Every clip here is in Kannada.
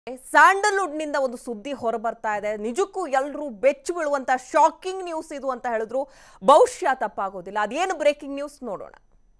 ಸ್ಯಾಂಡಲ್ವುಡ್ನಿಂದ ಒಂದು ಸುದ್ದಿ ಹೊರಬರ್ತಾ ಇದೆ ನಿಜಕ್ಕೂ ಎಲ್ಲರೂ ಬೆಚ್ಚು ಬೀಳುವಂತ ಶಾಕಿಂಗ್ ನ್ಯೂಸ್ ಇದು ಅಂತ ಹೇಳಿದ್ರು ಬಹುಶಃ ತಪ್ಪಾಗೋದಿಲ್ಲ ಅದೇನು ಬ್ರೇಕಿಂಗ್ ನ್ಯೂಸ್ ನೋಡೋಣ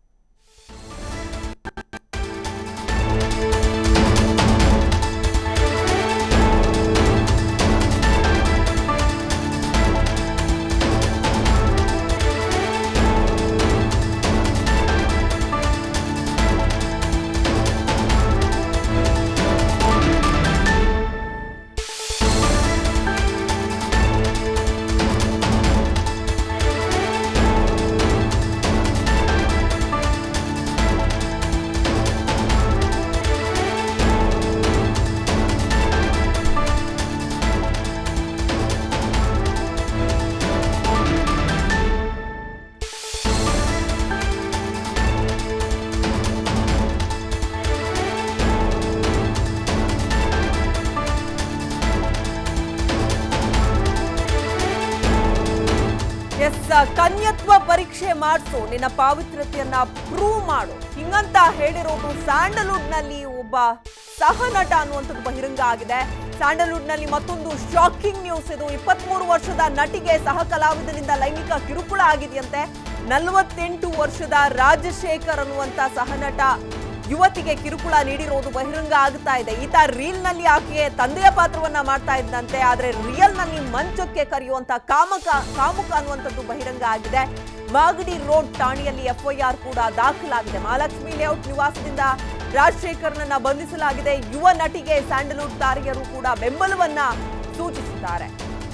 ಎಸ್ ಕನ್ಯತ್ವ ಪರೀಕ್ಷೆ ಮಾಡಿಸು ನಿನ್ನ ಪಾವಿತ್ರತೆಯನ್ನ ಪ್ರೂವ್ ಮಾಡು ಹಿಂಗಂತ ಹೇಳಿರೋದು ಸ್ಯಾಂಡಲ್ವುಡ್ ನಲ್ಲಿ ಒಬ್ಬ ಸಹ ನಟ ಅನ್ನುವಂಥದ್ದು ಬಹಿರಂಗ ಆಗಿದೆ ಸ್ಯಾಂಡಲ್ವುಡ್ ನಲ್ಲಿ ಮತ್ತೊಂದು ಶಾಕಿಂಗ್ ನ್ಯೂಸ್ ಇದು ಇಪ್ಪತ್ಮೂರು ವರ್ಷದ ನಟಿಗೆ ಸಹ ಕಲಾವಿದನಿಂದ ಲೈಂಗಿಕ ಕಿರುಕುಳ ಆಗಿದೆಯಂತೆ ನಲವತ್ತೆಂಟು ವರ್ಷದ ರಾಜಶೇಖರ್ ಅನ್ನುವಂತ ಸಹ ನಟ ಯುವತಿಗೆ ಕಿರುಕುಳ ನೀಡಿರೋದು ಬಹಿರಂಗ ಆಗ್ತಾ ಇದೆ ಈತ ರೀಲ್ ನಲ್ಲಿ ಆಕೆಯ ತಂದೆಯ ಪಾತ್ರವನ್ನ ಮಾಡ್ತಾ ಇದ್ದಂತೆ ಆದ್ರೆ ರಿಯಲ್ ನಲ್ಲಿ ಮಂಚಕ್ಕೆ ಕರೆಯುವಂತ ಕಾಮಕ ಕಾಮುಕ ಅನ್ನುವಂಥದ್ದು ಬಹಿರಂಗ ಆಗಿದೆ ಮಾಗಡಿ ರೋಡ್ ಠಾಣೆಯಲ್ಲಿ ಎಫ್ಐಆರ್ ಕೂಡ ದಾಖಲಾಗಿದೆ ಮಹಾಲಕ್ಷ್ಮಿ ಲೇಔಟ್ ನಿವಾಸದಿಂದ ರಾಜಶೇಖರ್ನನ್ನ ಬಂಧಿಸಲಾಗಿದೆ ಯುವ ನಟಿಗೆ ಸ್ಯಾಂಡಲ್ವುಡ್ ತಾರೆಯರು ಕೂಡ ಬೆಂಬಲವನ್ನ ಸೂಚಿಸಿದ್ದಾರೆ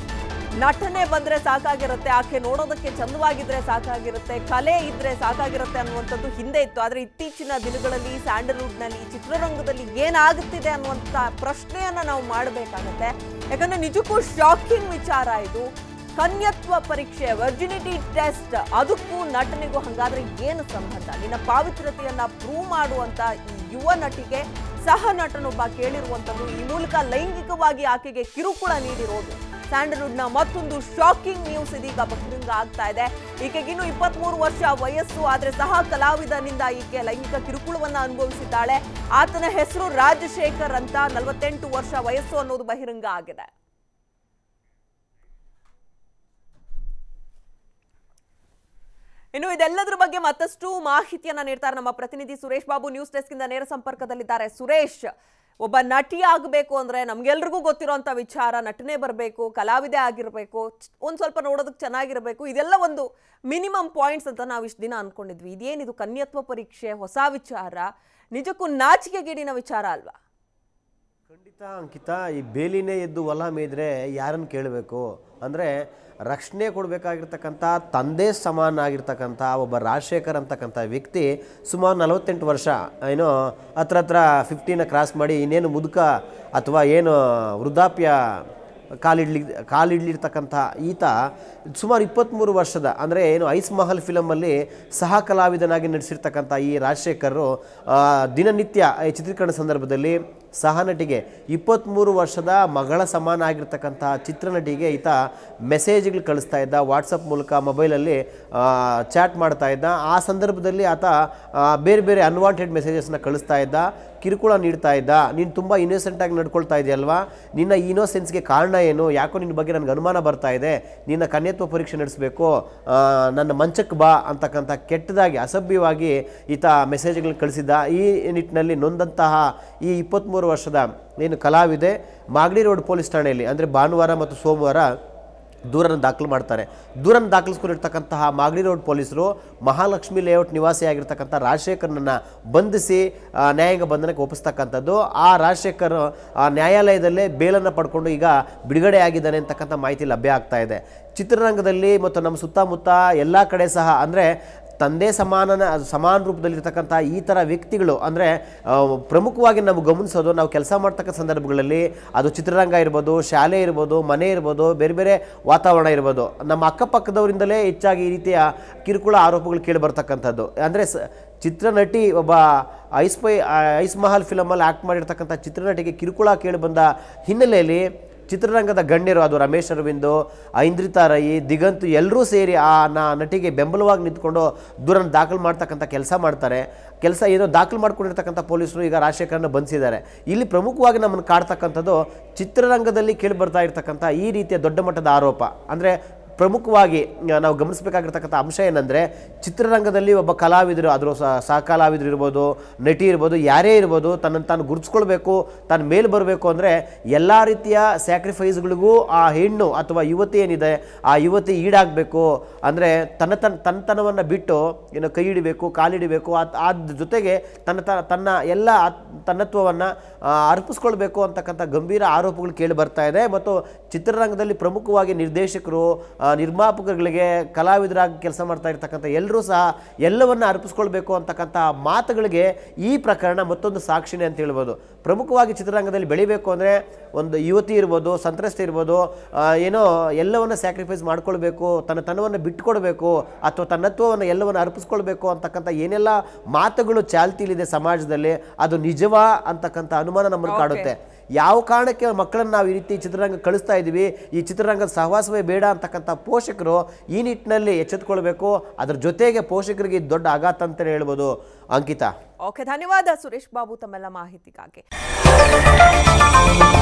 ನಟನೆ ಬಂದ್ರೆ ಸಾಕಾಗಿರುತ್ತೆ ಆಕೆ ನೋಡೋದಕ್ಕೆ ಚಂದವಾಗಿದ್ರೆ ಸಾಕಾಗಿರುತ್ತೆ ಕಲೆ ಇದ್ರೆ ಸಾಕಾಗಿರುತ್ತೆ ಅನ್ನುವಂಥದ್ದು ಹಿಂದೆ ಇತ್ತು ಆದ್ರೆ ಇತ್ತೀಚಿನ ದಿನಗಳಲ್ಲಿ ಸ್ಯಾಂಡಲ್ವುಡ್ ನಲ್ಲಿ ಚಿತ್ರರಂಗದಲ್ಲಿ ಏನಾಗುತ್ತಿದೆ ಅನ್ನುವಂಥ ಪ್ರಶ್ನೆಯನ್ನ ನಾವು ಮಾಡಬೇಕಾಗತ್ತೆ ಯಾಕಂದ್ರೆ ನಿಜಕ್ಕೂ ಶಾಕಿಂಗ್ ವಿಚಾರ ಇದು ಕನ್ಯತ್ವ ಪರೀಕ್ಷೆ ವರ್ಜಿನಿಟಿ ಟೆಸ್ಟ್ ಅದಕ್ಕೂ ನಟನೆಗೂ ಹಂಗಾದ್ರೆ ಏನು ಸಂಬಂಧ ನಿನ್ನ ಪಾವಿತ್ರತೆಯನ್ನ ಪ್ರೂವ್ ಮಾಡುವಂತ ಈ ಯುವ ನಟಿಗೆ ಸಹ ನಟನೊಬ್ಬ ಕೇಳಿರುವಂಥದ್ದು ಈ ಮೂಲಕ ಲೈಂಗಿಕವಾಗಿ ಆಕೆಗೆ ಕಿರುಕುಳ ನೀಡಿರೋದು ಸ್ಯಾಂಡಲ್ವುಡ್ನ ಮತ್ತೊಂದು ಶಾಕಿಂಗ್ ನ್ಯೂಸ್ ಇದೀಗ ಬಹಿರಂಗ ಆಗ್ತಾ ಇದೆ ಈಕೆಗಿನ್ನು ಇಪ್ಪತ್ಮೂರು ವರ್ಷ ವಯಸ್ಸು ಆದ್ರೆ ಸಹ ಕಲಾವಿದನಿಂದ ಈಕೆ ಲೈಂಗಿಕ ಕಿರುಕುಳವನ್ನ ಅನುಭವಿಸಿದ್ದಾಳೆ ಆತನ ಹೆಸರು ರಾಜಶೇಖರ್ ಅಂತ ನಲವತ್ತೆಂಟು ವರ್ಷ ವಯಸ್ಸು ಅನ್ನೋದು ಬಹಿರಂಗ ಆಗಿದೆ ಇನ್ನು ಇದೆಲ್ಲದರ ಬಗ್ಗೆ ಮತ್ತಷ್ಟು ಮಾಹಿತಿಯನ್ನ ನೀಡ್ತಾರೆ ನಮ್ಮ ಪ್ರತಿನಿಧಿ ಸುರೇಶ್ ಬಾಬು ನ್ಯೂಸ್ ಡೆಸ್ಕ್ ಇಂದ ನೇರ ಸಂಪರ್ಕದಲ್ಲಿದ್ದಾರೆ ಸುರೇಶ್ ಒಬ್ಬ ನಟಿ ಆಗಬೇಕು ಅಂದ್ರೆ ನಮ್ಗೆಲ್ರಿಗೂ ಗೊತ್ತಿರೋಂಥ ವಿಚಾರ ನಟನೆ ಬರಬೇಕು ಕಲಾವಿದೆ ಆಗಿರಬೇಕು ಒಂದ್ ಸ್ವಲ್ಪ ನೋಡೋದಕ್ಕೆ ಚೆನ್ನಾಗಿರಬೇಕು ಇದೆಲ್ಲ ಒಂದು ಮಿನಿಮಮ್ ಪಾಯಿಂಟ್ಸ್ ಅಂತ ನಾವು ಇಷ್ಟು ದಿನ ಅನ್ಕೊಂಡಿದ್ವಿ ಇದೇನಿದು ಕನ್ಯತ್ವ ಪರೀಕ್ಷೆ ಹೊಸ ವಿಚಾರ ನಿಜಕ್ಕೂ ನಾಚಿಕೆಗೇಡಿನ ವಿಚಾರ ಅಲ್ವಾ ಖಂಡಿತ ಅಂಕಿತ ಈ ಬೇಲಿನೇ ಎದ್ದು ಹೊಲ ಮೇಯ್ದ್ರೆ ಯಾರನ್ನು ಕೇಳಬೇಕು ಅಂದರೆ ರಕ್ಷಣೆ ಕೊಡಬೇಕಾಗಿರ್ತಕ್ಕಂಥ ತಂದೆ ಸಮಾನ ಆಗಿರ್ತಕ್ಕಂಥ ಒಬ್ಬ ರಾಜಶೇಖರ್ ಅಂತಕ್ಕಂಥ ವ್ಯಕ್ತಿ ಸುಮಾರು ನಲವತ್ತೆಂಟು ವರ್ಷ ಏನು ಹತ್ರ ಹತ್ರ ಫಿಫ್ಟಿನ ಕ್ರಾಸ್ ಮಾಡಿ ಇನ್ನೇನು ಮುದುಕ ಅಥವಾ ಏನು ವೃದ್ಧಾಪ್ಯ ಕಾಲಿಡ್ಲಿ ಕಾಲಿಡ್ಲಿರ್ತಕ್ಕಂಥ ಈತ ಸುಮಾರು ಇಪ್ಪತ್ತ್ಮೂರು ವರ್ಷದ ಅಂದರೆ ಏನು ಐಸ್ ಮಹಲ್ ಫಿಲಮಲ್ಲಿ ಸಹ ಕಲಾವಿದನಾಗಿ ನಡೆಸಿರ್ತಕ್ಕಂಥ ಈ ರಾಜಶೇಖರರು ಆ, ದಿನನಿತ್ಯ ಈ ಚಿತ್ರೀಕರಣ ಸಂದರ್ಭದಲ್ಲಿ ಸಹ ನಟಿಗೆ ಇಪ್ಪತ್ತ್ಮೂರು ವರ್ಷದ ಮಗಳ ಸಮಾನ ಆಗಿರ್ತಕ್ಕಂಥ ಚಿತ್ರನಟಿಗೆ ಈತ ಮೆಸೇಜ್ಗಳು ಕಳಿಸ್ತಾ ಇದ್ದ ವಾಟ್ಸಪ್ ಮೂಲಕ ಮೊಬೈಲಲ್ಲಿ ಚಾಟ್ ಮಾಡ್ತಾ ಇದ್ದ ಆ ಸಂದರ್ಭದಲ್ಲಿ ಆತ ಆ, ಬೇರೆ ಬೇರೆ ಅನ್ವಾಂಟೆಡ್ ಮೆಸೇಜಸ್ನ ಕಳಿಸ್ತಾ ಇದ್ದ ಕಿರುಕುಳ ನೀಡ್ತಾ ಇದ್ದ ನೀನು ತುಂಬ ಇನ್ನೋಸೆಂಟಾಗಿ ನಡ್ಕೊಳ್ತಾ ಇದೆಯಲ್ವಾ ನಿನ್ನ ಇನ್ನೋಸೆನ್ಸ್ಗೆ ಕಾರಣ ಏನು ಯಾಕೋ ನಿನ್ನ ಬಗ್ಗೆ ನನಗೆ ಅನುಮಾನ ಬರ್ತಾ ಇದೆ ನಿನ್ನ ಕನ್ಯತ್ವ ಪರೀಕ್ಷೆ ನಡೆಸಬೇಕು ನನ್ನ ಮಂಚಕ್ಕೆ ಬಾ ಅಂತಕ್ಕಂಥ ಕೆಟ್ಟದಾಗಿ ಅಸಭ್ಯವಾಗಿ ಈತ ಮೆಸೇಜ್ಗಳನ್ನ ಕಳಿಸಿದ್ದ ಈ ನಿಟ್ಟಿನಲ್ಲಿ ನೊಂದಂತಹ ಈ ಇಪ್ಪತ್ತ್ಮೂರು ವರ್ಷದ ಏನು ಕಲಾವಿದೆ ಮಾಗಡಿ ರೋಡ್ ಪೊಲೀಸ್ ಠಾಣೆಯಲ್ಲಿ ಅಂದರೆ ಭಾನುವಾರ ಮತ್ತು ಸೋಮವಾರ ದೂರನ್ನು ದಾಖಲು ಮಾಡ್ತಾರೆ ದೂರನ್ನು ದಾಖಲಿಸ್ಕೊಂಡಿರ್ತಕ್ಕಂತಹ ಮಾಗಡಿ ರೋಡ್ ಪೊಲೀಸರು ಮಹಾಲಕ್ಷ್ಮಿ ಲೇಔಟ್ ನಿವಾಸಿಯಾಗಿರ್ತಕ್ಕಂಥ ರಾಜಶೇಖರ್ನನ್ನು ಬಂಧಿಸಿ ಆ, ನ್ಯಾಯಾಂಗ ಬಂಧನಕ್ಕೆ ಒಪ್ಪಿಸ್ತಕ್ಕಂಥದ್ದು ಆ ರಾಜಶೇಖರ್ ಆ ನ್ಯಾಯಾಲಯದಲ್ಲೇ ಬೇಲನ್ನು ಪಡ್ಕೊಂಡು ಈಗ ಬಿಡುಗಡೆ ಆಗಿದ್ದಾನೆ ಅಂತಕ್ಕಂಥ ಮಾಹಿತಿ ಲಭ್ಯ ಆಗ್ತಾ ಇದೆ ಚಿತ್ರರಂಗದಲ್ಲಿ ಮತ್ತು ನಮ್ಮ ಸುತ್ತಮುತ್ತ ಎಲ್ಲ ಕಡೆ ಸಹ ಅಂದರೆ ತಂದೆ ಸಮಾನನ ಸಮಾನ ರೂಪದಲ್ಲಿರ್ತಕ್ಕಂಥ ಈ ಥರ ವ್ಯಕ್ತಿಗಳು ಅಂದರೆ ಪ್ರಮುಖವಾಗಿ ನಾವು ಗಮನಿಸೋದು ನಾವು ಕೆಲಸ ಮಾಡ್ತಕ್ಕ ಸಂದರ್ಭಗಳಲ್ಲಿ ಅದು ಚಿತ್ರರಂಗ ಇರ್ಬೋದು ಶಾಲೆ ಇರ್ಬೋದು ಮನೆ ಇರ್ಬೋದು ಬೇರೆ ಬೇರೆ ವಾತಾವರಣ ಇರ್ಬೋದು ನಮ್ಮ ಅಕ್ಕಪಕ್ಕದವರಿಂದಲೇ ಹೆಚ್ಚಾಗಿ ಈ ರೀತಿಯ ಕಿರುಕುಳ ಆರೋಪಗಳು ಕೇಳಿ ಬರ್ತಕ್ಕಂಥದ್ದು ಅಂದರೆ ಸ ಚಿತ್ರನಟಿ ಒಬ್ಬ ಐಸ್ ಪೈ ಐಸ್ ಮಹಲ್ ಫಿಲಮಲ್ಲಿ ಆ್ಯಕ್ಟ್ ಮಾಡಿರ್ತಕ್ಕಂಥ ಚಿತ್ರನಟಿಗೆ ಕಿರುಕುಳ ಕೇಳಿ ಬಂದ ಹಿನ್ನೆಲೆಯಲ್ಲಿ ಚಿತ್ರರಂಗದ ಗಣ್ಯರು ಅದು ರಮೇಶ್ ಅರವಿಂದು ಐಂದ್ರಿತಾ ರೈ ದಿಗಂತ್ ಎಲ್ಲರೂ ಸೇರಿ ಆ ನ- ನಟಿಗೆ ಬೆಂಬಲವಾಗಿ ನಿಂತ್ಕೊಂಡು ದೂರನ್ನು ದಾಖಲು ಮಾಡ್ತಕ್ಕಂಥ ಕೆಲಸ ಮಾಡ್ತಾರೆ ಕೆಲಸ ಏನೋ ದಾಖಲು ಮಾಡ್ಕೊಂಡಿರ್ತಕ್ಕಂಥ ಪೊಲೀಸರು ಈಗ ರಾಜಶೇಖರನ್ನ ಬಂಧಿಸಿದ್ದಾರೆ ಇಲ್ಲಿ ಪ್ರಮುಖವಾಗಿ ನಮ್ಮನ್ನು ಕಾಡ್ತಕ್ಕಂಥದ್ದು ಚಿತ್ರರಂಗದಲ್ಲಿ ಕೇಳಿ ಬರ್ತಾ ಇರ್ತಕ್ಕಂಥ ಈ ರೀತಿಯ ದೊಡ್ಡ ಮಟ್ಟದ ಆರೋಪ ಅಂದರೆ ಪ್ರಮುಖವಾಗಿ ಆ, ನಾವು ಗಮನಿಸಬೇಕಾಗಿರ್ತಕ್ಕಂಥ ಅಂಶ ಏನಂದರೆ ಚಿತ್ರರಂಗದಲ್ಲಿ ಒಬ್ಬ ಕಲಾವಿದರು ಅದರ ಸಹ ಕಲಾವಿದರು ಇರ್ಬೋದು ನಟಿ ಇರ್ಬೋದು ಯಾರೇ ಇರ್ಬೋದು ತನ್ನನ್ನು ತಾನು ಗುರುತಿಸ್ಕೊಳ್ಬೇಕು ತಾನು ಮೇಲೆ ಬರಬೇಕು ಅಂದರೆ ಎಲ್ಲ ರೀತಿಯ ಸ್ಯಾಕ್ರಿಫೈಸ್ಗಳಿಗೂ ಆ ಹೆಣ್ಣು ಅಥವಾ ಯುವತಿ ಏನಿದೆ ಆ ಯುವತಿ ಈಡಾಗಬೇಕು ಅಂದರೆ ತನ್ನ ತನ್ನ ತನ್ನತನವನ್ನು ಬಿಟ್ಟು ಏನು ಕೈ ಹಿಡಿಬೇಕು ಕಾಲಿಡಿಬೇಕು ಅದ್ರ ಜೊತೆಗೆ ತನ್ನ ತ ತನ್ನ ಎಲ್ಲ ಆತ್- ತನ್ನತ್ವವನ್ನು ಅರ್ಪಿಸ್ಕೊಳ್ಬೇಕು ಅಂತಕ್ಕಂಥ ಗಂಭೀರ ಆರೋಪಗಳು ಕೇಳಿ ಬರ್ತಾ ಇದೆ ಮತ್ತು ಚಿತ್ರರಂಗದಲ್ಲಿ ಪ್ರಮುಖವಾಗಿ ನಿರ್ದೇಶಕರು ಆ, ನಿರ್ಮಾಪಕರುಗಳಿಗೆ ಕಲಾವಿದರಾಗಿ ಕೆಲಸ ಮಾಡ್ತಾ ಇರ್ತಕ್ಕಂಥ ಎಲ್ಲರೂ ಸಹ ಎಲ್ಲವನ್ನ ಅರ್ಪಿಸ್ಕೊಳ್ಬೇಕು ಅಂತಕ್ಕಂಥ ಮಾತುಗಳಿಗೆ ಈ ಪ್ರಕರಣ ಮತ್ತೊಂದು ಸಾಕ್ಷಿನೇ ಅಂತ ಹೇಳ್ಬೋದು ಪ್ರಮುಖವಾಗಿ ಚಿತ್ರರಂಗದಲ್ಲಿ ಬೆಳಿಬೇಕು ಅಂದರೆ ಒಂದು ಯುವತಿ ಇರ್ಬೋದು ಸಂತ್ರಸ್ತೆ ಇರ್ಬೋದು ಆ, ಏನೋ ಎಲ್ಲವನ್ನ ಸ್ಯಾಕ್ರಿಫೈಸ್ ಮಾಡ್ಕೊಳ್ಬೇಕು ತನ್ನ ತನವನ್ನು ಬಿಟ್ಕೊಡ್ಬೇಕು ಅಥವಾ ತನ್ನತ್ವವನ್ನು ಎಲ್ಲವನ್ನು ಅರ್ಪಿಸ್ಕೊಳ್ಬೇಕು ಅಂತಕ್ಕಂಥ ಏನೆಲ್ಲ ಮಾತುಗಳು ಚಾಲ್ತಿಲಿದೆ ಸಮಾಜದಲ್ಲಿ ಅದು ನಿಜವಾ ಅಂತಕ್ಕಂಥ ಅನುಮಾನ ನಮ್ಮನ್ನು ಕಾಡುತ್ತೆ ಯಾವ ಕಾರಣಕ್ಕೆ ಮಕ್ಕಳನ್ನು ನಾವು ಈ ರೀತಿ ಚಿತ್ರರಂಗ ಕಳಿಸ್ತಾ ಇದ್ದೀವಿ ಈ ಚಿತ್ರರಂಗದ ಸಹವಾಸವೇ ಬೇಡ ಅಂತಕ್ಕಂಥ ಪೋಷಕರು ಈ ನಿಟ್ಟಿನಲ್ಲಿ ಎಚ್ಚೆತ್ಕೊಳ್ಬೇಕು ಅದ್ರ ಜೊತೆಗೆ ಪೋಷಕರಿಗೆ ಇದು ದೊಡ್ಡ ಆಘಾತ ಅಂತಲೇ ಹೇಳ್ಬೋದು ಅಂಕಿತಾ ಓಕೆ ಧನ್ಯವಾದ ಸುರೇಶ್ ಬಾಬು ತಮ್ಮೆಲ್ಲ ಮಾಹಿತಿಗಾಗಿ